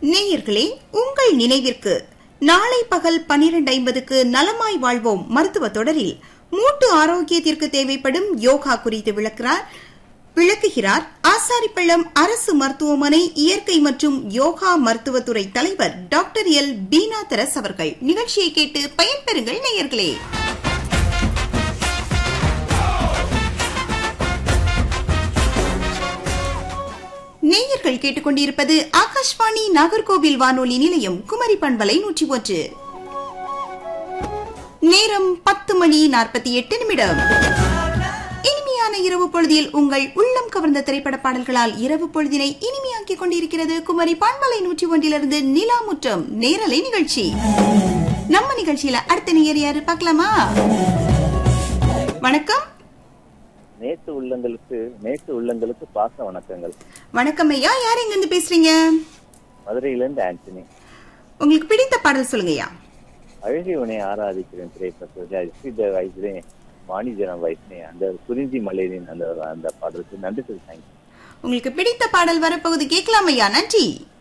நேயர்களே உங்கள் நினைவிற்கு நாளை பகல் பனிரெண்டு ஐம்பதுக்கு நலமாய் வாழ்வோம் மருத்துவ தொடரில் மூட்டு ஆரோக்கியத்திற்கு தேவைப்படும் யோகா குறித்து விளக்கிறார் விளக்குகிறார் ஆசாரிப்பள்ளம் அரசு மருத்துவமனை இயற்கை மற்றும் யோகா மருத்துவத்துறை தலைவர் டாக்டர் எல் பீனாதரஸ் அவர்கள் நிகழ்ச்சியை கேட்டு பயன்பெறுங்கள் நேயர்களே நேயர்கள் கேட்டுக்கொண்டிருப்பது ஆகாஷ்வாணி நாகர்கோவில் வானொலி நிலையம் குமரி பண்பலை நூற்றி ஒன்று நேரம் பத்து மணி நாற்பத்தி எட்டு நிமிடம் இனிமையான இரவு பொழுதில் உங்கள் உள்ளம் கவர்ந்த திரைப்பட பாடல்களால் இரவு பொழுதினை இனிமையாக்கிக் கொண்டிருக்கிறது குமரி பண்பலை நூற்றி ஒன்றிலிருந்து நிலாமுற்றம் நேரலை நிகழ்ச்சி நம்ம நிகழ்ச்சியில அடுத்த நேயர் யாரு பார்க்கலாமா வணக்கம் நேற்று உள்ளங்களுக்கு நேற்று உள்ளங்களுக்கு பாச வணக்கங்கள் வணக்கம் ஐயா யார் எங்க இருந்து பேசுறீங்க மதுரையிலிருந்து ஆண்டனி உங்களுக்கு பிடித்த பாடல் சொல்லுங்கய்யா அழகியவனை ஆராதிக்கிறேன் திரைப்படத்தில் ஸ்ரீதேவ வயசுலே வாணிஜனம் வயசுலே அந்த குறிஞ்சி மலையிலின் அந்த அந்த பாடலுக்கு நன்றி சொல்லி தேங்க்யூ உங்களுக்கு பிடித்த பாடல் வரப்போகுது கேட்கலாம் ஐயா நன்றி